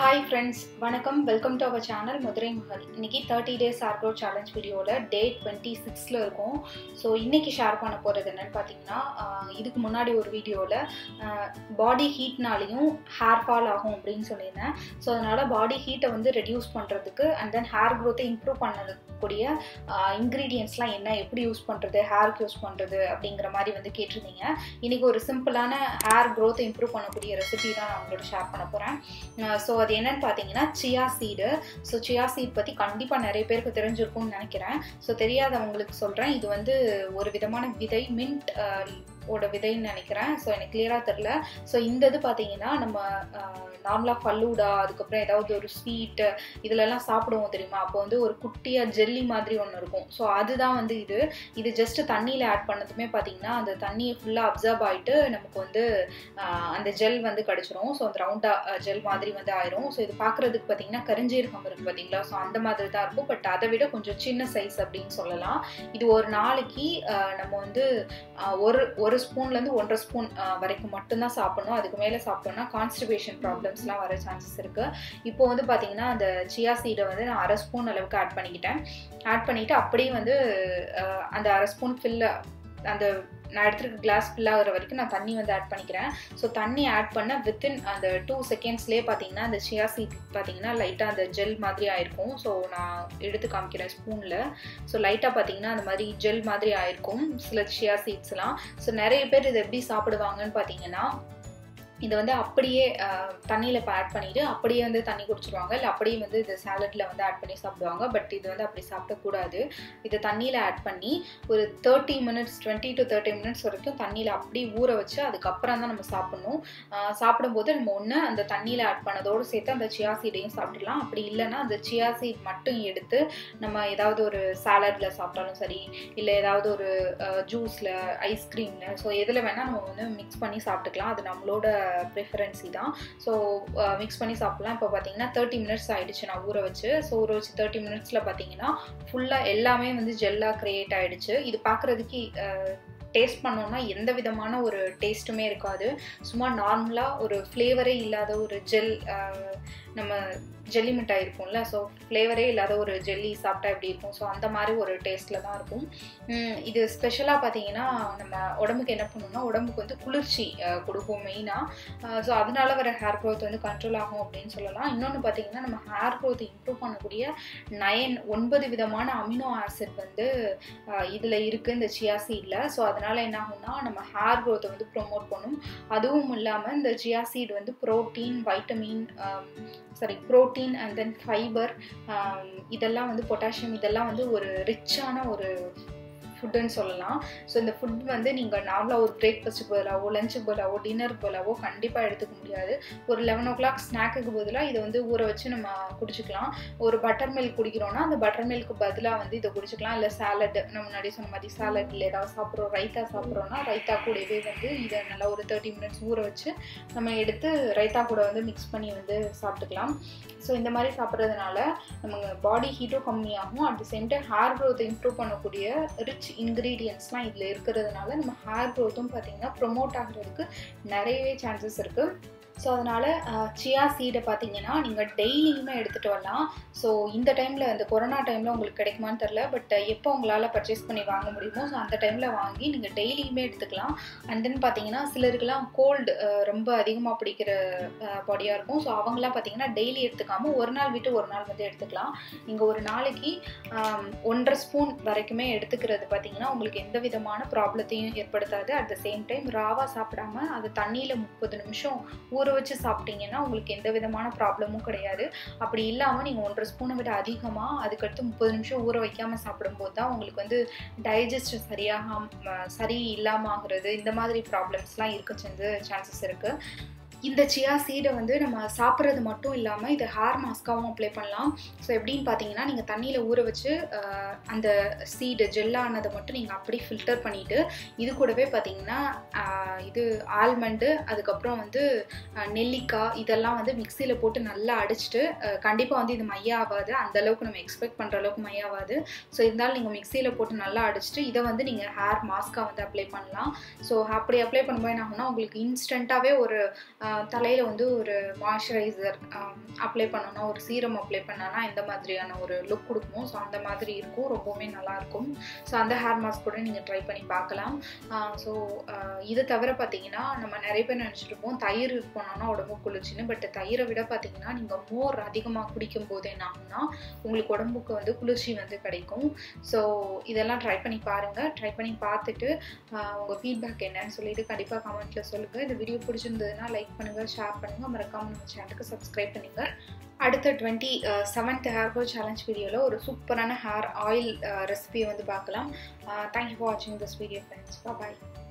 hi friends வணக்கம் welcome to our channel Madurai மகள் இன்னைக்கு தேர்ட்டி டேஸ் ஆர்கோ சேலஞ்ச் வீடியோவில் டே டுவெண்ட்டி சிக்ஸில் இருக்கும் ஸோ இன்னைக்கு ஷேர் பண்ண போகிறது என்னன்னு பார்த்தீங்கன்னா ஆஹ், இதுக்கு முன்னாடி ஒரு வீடியோவில் பாடி ஹீட்னாலையும் ஹேர் ஃபால் ஆகும் அப்படின்னு சொல்லியிருந்தேன் ஸோ அதனால் பாடி ஹீட்டை வந்து ரெடியூஸ் பண்ணுறதுக்கு அண்ட் தென் ஹேர் க்ரோத்தை இம்ப்ரூவ் பண்ணக்கூடிய இன்க்ரீடியன்ஸ்லாம் என்ன எப்படி யூஸ் பண்ணுறது ஹேருக்கு யூஸ் பண்ணுறது அப்படிங்கிற மாதிரி வந்து கேட்டிருந்தீங்க இன்னைக்கு ஒரு சிம்பிளான ஹேர் க்ரோத்தை இம்ப்ரூவ் பண்ணக்கூடிய ரெசிபி தான் நான் உங்களோட ஷேர் பண்ண போகிறேன் ஸோ அது என்னன்னு பார்த்தீங்கன்னா chia seed so chia seed பற்றி கண்டிப்பாக நிறைய பேருக்கு தெரிஞ்சிருக்கும்னு நினைக்கிறேன் ஸோ தெரியாதவங்களுக்கு சொல்கிறேன் இது வந்து ஒரு விதமான விதை மின்ட் ஓட விதைன்னு நினைக்கிறேன் ஸோ எனக்கு கிளியராக தெரில ஸோ இந்த இது பார்த்தீங்கன்னா நம்ம நார்மலாக ஃபல்லூடா அதுக்கப்புறம் ஏதாவது ஒரு ஸ்வீட்டு இதிலெல்லாம் சாப்பிடுவோம் தெரியுமா அப்போ வந்து ஒரு குட்டியாக ஜெல்லி மாதிரி ஒன்று இருக்கும் ஸோ அதுதான் வந்து இது இது ஜஸ்ட் தண்ணியில் ஆட் பண்ணதுமே பார்த்தீங்கன்னா அந்த தண்ணியை ஃபுல்லாக அப்சர்வ் ஆகிட்டு நமக்கு வந்து ஆஹ், அந்த ஜெல் வந்து கிடச்சிரும் ஸோ அந்த ரவுண்டாக ஜெல் மாதிரி வந்து ஆயிரும் ஸோ இது பார்க்குறதுக்கு பார்த்தீங்கன்னா கரிஞ்சீரகம் இருக்குது பார்த்தீங்களா ஸோ அந்த மாதிரி தான் இருக்கும் பட் அதை விட கொஞ்சம் சின்ன சைஸ் அப்படின்னு சொல்லலாம் இது ஒரு நாளைக்கு ஆஹ், நம்ம வந்து ஆஹ், ஒரு ஒரு ஸ்பூன்லேருந்து ஒன்றரை ஸ்பூன் வரைக்கும் மட்டும்தான் சாப்பிடணும் அதுக்கு மேலே சாப்பிட்டோம்னா கான்ஸ்டிபேஷன் ப்ராப்ளம்ஸ்லாம் வர சான்சஸ் இருக்குது இப்போ வந்து பார்த்தீங்கன்னா அந்த சியா சீடை வந்து நான் அரை ஸ்பூன் அளவுக்கு ஆட் பண்ணிக்கிட்டேன் ஆட் பண்ணிவிட்டு அப்படியே வந்து ஆஹ், அந்த அரை ஸ்பூன் ஃபில்ல அந்த நான் எடுத்துருக்க கிளாஸ் ஃபில் ஆகிற வரைக்கும் நான் தண்ணி வந்து ஆட் பண்ணிக்கிறேன் ஸோ தண்ணி ஆட் பண்ண வித்தின் அந்த டூ செகண்ட்ஸ்லேயே பார்த்தீங்கன்னா அந்த சியா சீட் பார்த்தீங்கன்னா லைட்டாக அந்த ஜெல் மாதிரி ஆயிருக்கும் ஸோ நான் எடுத்து காமிக்கிறேன் ஸ்பூனில் ஸோ லைட்டாக பார்த்தீங்கன்னா அந்த மாதிரி ஜெல் மாதிரி ஆயிருக்கும் சில சியா சீட்ஸ்லாம் ஸோ நிறைய பேர் இதை எப்படி சாப்பிடுவாங்கன்னு பார்த்தீங்கன்னா இதை வந்து அப்படியே தண்ணியில் இப்போ ஆட் பண்ணிவிட்டு அப்படியே வந்து தண்ணி குடிச்சிருவாங்க இல்லை அப்படியே வந்து இது சாலட்டில் வந்து ஆட் பண்ணி சாப்பிடுவாங்க பட் இது வந்து அப்படி சாப்பிடக்கூடாது இதை தண்ணியில் ஆட் பண்ணி ஒரு thirty minutes twenty to thirty minutes வரைக்கும் தண்ணியில் அப்படியே ஊற வச்சு அதுக்கப்புறம் தான் நம்ம சாப்பிடணும் ஆஹ் சாப்பிடும்போது நம்ம ஒன்று அந்த தண்ணியில் ஆட் பண்ணதோடு சேர்த்து அந்த சியா சீடையும் சாப்பிடலாம் அப்படி இல்லைன்னா அந்த சியா சீட் மட்டும் எடுத்து நம்ம ஏதாவது ஒரு சாலடில் சாப்பிட்டாலும் சரி இல்லை ஏதாவது ஒரு ஜூஸில் ஐஸ்கிரீமில் ஸோ எதில் வேணால் நம்ம வந்து மிக்ஸ் பண்ணி சாப்பிட்டுக்கலாம் அது நம்மளோட ப்ரிஃபரன்சி தான் ஸோ மிக்ஸ் பண்ணி சாப்பிட்லாம் இப்போ பார்த்தீங்கன்னா தேர்ட்டி மினிட்ஸ் ஆயிடுச்சு நான் ஊற வச்சு ஸோ ஊற வச்சு தேர்ட்டி மினிட்ஸில் பார்த்தீங்கன்னா ஃபுல்லாக எல்லாமே வந்து ஜெல்லாக க்ரியேட் ஆயிடுச்சு இது பார்க்குறதுக்கு டேஸ்ட் பண்ணோம்னா எந்த விதமான ஒரு டேஸ்ட்டுமே இருக்காது சும்மா நார்மலாக ஒரு ஃப்ளேவரே இல்லாத ஒரு ஜெல் நம்ம ஜெல்லி மிட்டாய் இருக்கும்ல ஸோ ஃப்ளேவரே இல்லாத ஒரு ஜெல்லி சாப்பிட்டா எப்படி இருக்கும் ஸோ அந்த மாதிரி ஒரு டேஸ்ட்டில் தான் இருக்கும் உம், இது ஸ்பெஷலாக பார்த்தீங்கன்னா நம்ம உடம்புக்கு என்ன பண்ணணும்னா உடம்புக்கு வந்து குளிர்ச்சி அஹ், கொடுக்கும் மெயினாக ஸோ அதனால வர ஹேர் க்ரோத் வந்து கண்ட்ரோல் ஆகும் அப்படின்னு சொல்லலாம் இன்னொன்று பார்த்தீங்கன்னா நம்ம ஹேர் க்ரோத் இம்ப்ரூவ் பண்ணக்கூடிய நயன் ஒன்பது விதமான அமினோ ஆசிட் வந்து இதில் இருக்குது இந்த சியா சீடில் ஸோ அதனால் என்ன ஆகும்னா நம்ம ஹேர் க்ரோத்தை வந்து ப்ரொமோட் பண்ணும் அதுவும் இல்லாமல் இந்த சியா சீட் வந்து protein vitamin sorry protein and then fibre இதெல்லாம் வந்து பொட்டாசியம் இதெல்லாம் வந்து ஒரு ரிச்சான ஒரு ஃபுட்டுன்னு சொல்லலாம் ஸோ இந்த ஃபுட் வந்து நீங்கள் நார்மலாக ஒரு பிரேக்ஃபாஸ்ட்டுக்கு பதிலாவோ லஞ்சுக்கு பதிலாவோ டின்னருக்கு பதிலாவோ கண்டிப்பாக எடுத்துக்க முடியாது ஒரு லெவன் ஓ கிளாக் ஸ்நாக்குக்கு பதிலாக இதை வந்து ஊற வச்சு நம்ம குடிச்சிக்கலாம் ஒரு பட்டர் மில்க் குடிக்கிறோன்னா அந்த பட்டர் மில்க்கு பதிலாக வந்து இதை குடிச்சிக்கலாம் இல்லை சாலட் நம்ம முன்னாடி சொன்ன மாதிரி சாலட் இல்லை ஏதாவது சாப்பிட்றோம் ரைத்தா சாப்பிட்றோன்னா ரைத்தா கூடவே வந்து இதை நல்லா ஒரு தேர்ட்டி மினிட்ஸ் ஊற வச்சு நம்ம எடுத்து ரைத்தா கூட வந்து மிக்ஸ் பண்ணி வந்து சாப்பிட்டுக்கலாம் ஸோ இந்த மாதிரி சாப்பிட்றதுனால நம்ம பாடி ஹீட்டும் கம்மியாகும் at the same time hair க்ரோத்தை இம்ப்ரூவ் பண்ணக்கூடிய ரிச் இன்க்ரீடியன்ஸ்லாம் இதில் இருக்கிறதுனால நம்ம ஹேர் க்ரோத்தும் பார்த்தீங்கன்னா ப்ரொமோட் ஆகிறதுக்கு நிறையவே சான்சஸ் இருக்குது ஸோ அதனால் சியா சீடை பார்த்தீங்கன்னா நீங்கள் டெய்லியுமே எடுத்துகிட்டு வரலாம் ஸோ இந்த டைமில் இந்த கொரோனா டைமில் உங்களுக்கு கிடைக்குமான்னு தெரில பட் எப்போ உங்களால் பர்ச்சேஸ் பண்ணி வாங்க முடியுமோ ஸோ அந்த டைமில் வாங்கி நீங்கள் டெய்லியுமே எடுத்துக்கலாம் அண்ட் தென் பார்த்தீங்கன்னா சிலருக்குலாம் கோல்டு ரொம்ப அதிகமாக பிடிக்கிற பாடியாக இருக்கும் ஸோ அவங்களாம் பார்த்தீங்கன்னா டெய்லி எடுத்துக்காமல் ஒரு நாள் விட்டு ஒரு நாள் வந்து எடுத்துக்கலாம் நீங்கள் ஒரு நாளைக்கு ஆம், ஒன்றரை ஸ்பூன் வரைக்குமே எடுத்துக்கிறது பார்த்தீங்கன்னா உங்களுக்கு எந்த விதமான ப்ராப்ளத்தையும் ஏற்படுத்தாது அட் த சேம் டைம் ராவாக சாப்பிடாம அது தண்ணியில் முப்பது நிமிஷம் ஊற வச்சு சாப்பிட்டீங்கன்னா உங்களுக்கு எந்த விதமான ப்ராப்ளமும் கிடையாது அப்படி இல்லாமல் நீங்கள் ஒன்றரை ஸ்பூனை விட அதிகமாக அதுக்கடுத்து முப்பது நிமிஷம் ஊற வைக்காமல் சாப்பிடும்போது தான் உங்களுக்கு வந்து டைஜஸ்ட் சரியாக சரி இல்லாமல் ஆகுறது இந்த மாதிரி ப்ராப்ளம்ஸ்லாம் இருக்க செஞ்சு சான்சஸ் இருக்குது இந்த சியா சீடை வந்து நம்ம சாப்பிட்றது மட்டும் இல்லாமல் இதை ஹேர் மாஸ்காவும் அப்ளை பண்ணலாம் ஸோ எப்படின்னு பார்த்தீங்கன்னா நீங்கள் தண்ணியில் ஊற வச்சு ஆஹ், அந்த சீடு ஜெல்லானதை மட்டும் நீங்கள் அப்படி ஃபில்டர் பண்ணிவிட்டு இது கூடவே பார்த்தீங்கன்னா ஆஹ், இது ஆல்மண்டு அதுக்கப்புறம் வந்து ஆஹ், நெல்லிக்காய் இதெல்லாம் வந்து மிக்சியில் போட்டு நல்லா அடிச்சுட்டு கண்டிப்பாக வந்து இது மைய ஆகாது அந்த அளவுக்கு நம்ம எக்ஸ்பெக்ட் பண்ணுற அளவுக்கு மைய ஆகாது ஸோ இருந்தாலும் நீங்கள் மிக்சியில் போட்டு நல்லா அடிச்சுட்டு இதை வந்து நீங்கள் ஹேர் மாஸ்காக வந்து அப்ளை பண்ணலாம் ஸோ அப்படி அப்ளை பண்ணும்போது என்ன ஆகும்னா உங்களுக்கு இன்ஸ்டண்ட்டாகவே ஒரு தலையில் வந்து ஒரு மாய்ஸ்சரைசர் அப்ளை பண்ணோன்னா ஒரு சீரம் அப்ளை பண்ணோன்னா இந்த மாதிரியான ஒரு லுக் கொடுக்கும் ஸோ அந்த மாதிரி இருக்கும் ரொம்பவுமே நல்லாயிருக்கும் ஸோ அந்த ஹேர் மாஸ்க் கூட நீங்கள் ட்ரை பண்ணி பார்க்கலாம் ஸோ இது தவிர பார்த்தீங்கன்னா நம்ம நிறைய பேர் நினச்சிருப்போம் தயிர் போனோன்னா உடம்பு குளிர்ச்சின்னு பட் தயிரை விட பார்த்தீங்கன்னா நீங்கள் மோர் அதிகமாக குடிக்கும் போது என்ன ஆகும்னா உங்களுக்கு உடம்புக்கு வந்து குளிர்ச்சி வந்து கிடைக்கும் ஸோ இதெல்லாம் ட்ரை பண்ணி பாருங்கள் ட்ரை பண்ணி பார்த்துட்டு உங்கள் ஃபீட்பேக் என்னன்னு சொல்லிட்டு கண்டிப்பாக கமெண்ட்டில் சொல்லுங்கள் இந்த வீடியோ பிடிச்சிருந்ததுன்னா லைக் பண்ணுங்கள் ஷேர் பண்ணுங்கள் மறக்காமல் நம்ம சேனலுக்கு சப்ஸ்கிரைப் பண்ணுங்கள் அடுத்த twenty seventh hair grow challenge வீடியோவில் ஒரு சூப்பரான ஹேர் ஆயில் ரெசிபியை வந்து பார்க்கலாம் தேங்க்யூ ஃபார் வாட்சிங் திஸ் வீடியோ ஃப்ரெண்ட்ஸ் பாய்